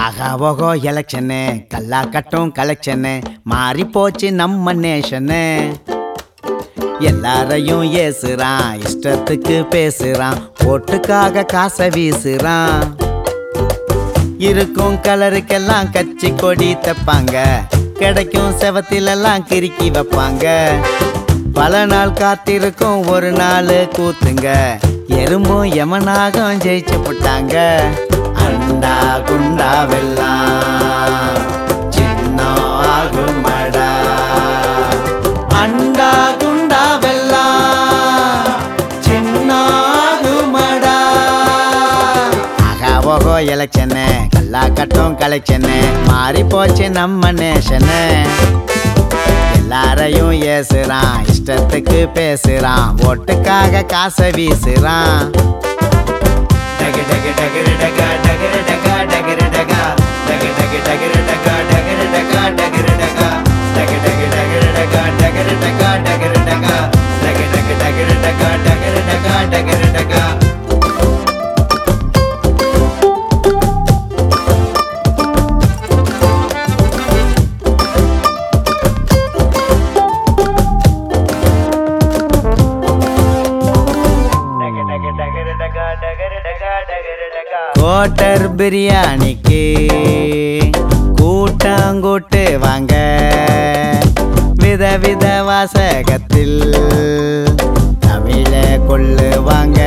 ஆகா ஓகோ எலெக்ஷனு கல்லா கட்டும் கலெக்ஷனு மாறி போச்சு நம்ம நேஷனு எல்லாரையும் ஏசுறான் இஷ்டத்துக்கு பேசுறான் ஓட்டுக்காக காசை வீசுறான் இருக்கும் கலருக்கெல்லாம் கச்சி கொடி தப்பாங்க கிடைக்கும் செவத்திலெல்லாம் கிறுக்கி வைப்பாங்க பல நாள் காத்திருக்கும் ஒரு நாள் கூத்துங்க எறும்பும் யமனாகம் ஜெயிச்சு போட்டாங்க அண்டா குண்டா வெல்லாம் சின்ன ஆகுமடா அண்டா குண்டா வெல்லாம் சின்ன ஆகுமடா ஆகா ஓகோ எலெக்ஷனு கல்லா கட்டும் கலெக்ஷனு மாறி போச்சு நம்ம நேஷனு எல்லாரையும் ஏசுறான் இஷ்டத்துக்கு பேசுறான் ஓட்டுக்காக காசை வீசுறான் டகு டகு டகுரு டகா, டகுரு டகா, டகுரு டகா. டகு டகு டகுரு டகா, டகுரு டகா, டகுரு டகா. டகு டகு டகுரு டகா, டகுரு டகா, டகுரு டகா. டகு டகு டகுரு டகா, டகுரு டகா, டகுரு டகா. கோட்டர் பிரியாணிக்கு கூட்டாங்கூட்டு வாங்க விதவித வாசகத்தில் தமிழ கொள்ளுவாங்க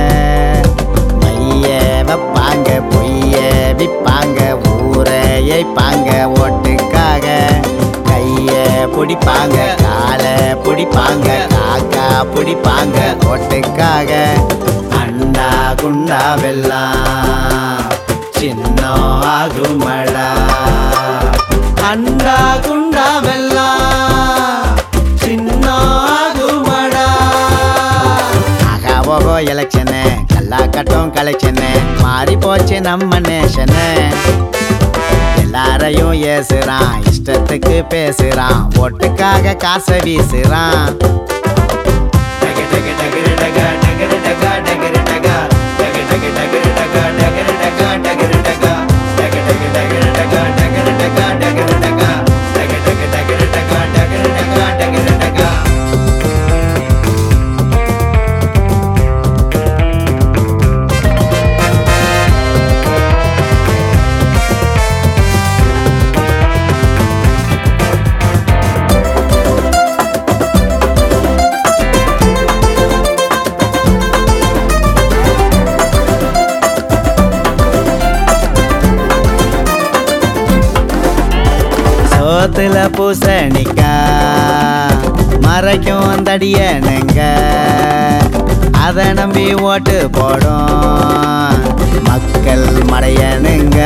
மைய வைப்பாங்க பொய்ய விப்பாங்க ஊரை ஏய்ப்பாங்க ஓட்டுக்காக கைய பிடிப்பாங்க காலை பிடிப்பாங்க காக்கா பிடிப்பாங்க ஓட்டுக்காக அண்டா குண்டா வெல்லாம் சின்ன ஆகுமடா அண்டா குண்டா வெல்லாம் சின்ன ஆகுமடா ஆகா ஓகோ எலெக்ஷனு கல்லா கட்டும் கலெக்ஷனு மாறி போச்சு நம்ம நேஷனு எல்லாரையும் ஏசுறான் இஷ்டத்துக்கு பேசுறான் ஓட்டுக்காக காசை வீசுறான் டகு டகு டகுரு டகா, டகுரு டகா, டகுரு டகா. டகு டகு டகுரு டகா, டகுரு டகா, டகுரு டகா. டகு டகு டகுரு டகா, டகுரு டகா, டகுரு டகா. டகு டகு டகுரு டகா, டகுரு டகா, டகுரு டகா. சோத்துல பூசணிக்கா மறைக்கும் தடியனுங்க அதை நம்பி ஓட்டு போடும் மக்கள் மடையனுங்க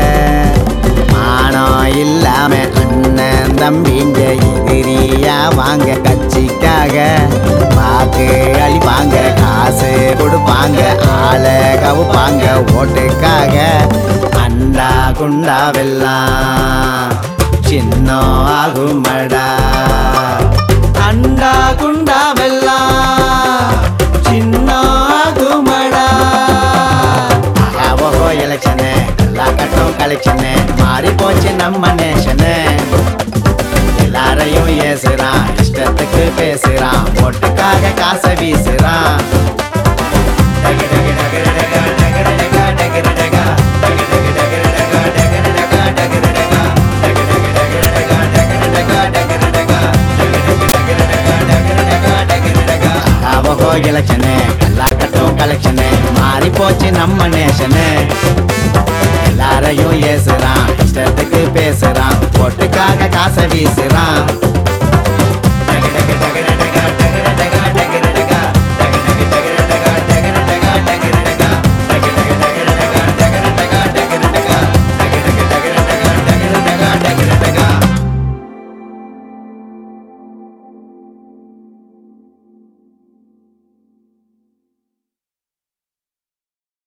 மானம் இல்லாம அண்ணன் தம்பிங்க எதிரியா வாங்க கட்சிக்காக வாக்கு அழிப்பாங்க காசு கொடுப்பாங்க ஆளை கவுப்பாங்க ஓட்டுக்காக அண்டா குண்டா வெல்லாம் சின்ன ஆகுமடா அண்டா குண்டா வெல்லாம் சின்ன ஆகுமடா ஆகா ஓஹோ எலெக்ஷனு எல்லா கட்டும் கலெக்ஷனு மாறி போச்சு நம்ம நேஷனு எல்லாரையும் ஏசுறான் இஷ்டத்துக்கு பேசுறான் ஓட்டுக்காக காசை வீசுறான் டகு டகு டகுரு டகா, டகுரு டகா, டகுரு டகா. டகு டகு டகுரு டகா, டகுரு டகா, டகுரு டகா. டகு டகு டகுரு டகா, டகுரு டகா, டகுரு டகா. டகு டகு டகுரு டகா, டகுரு டகா, டகுரு டகா. ஆவகோ எலெக்ஷனு எல்லா கட்டும் கலெக்ஷனு மாறி போச்சு நம்ம நேஷனு எல்லாரையும் ஏசுறான் இஷ்டத்துக்கு பேசுறான் ஓட்டுக்காக காசை வீசுறான்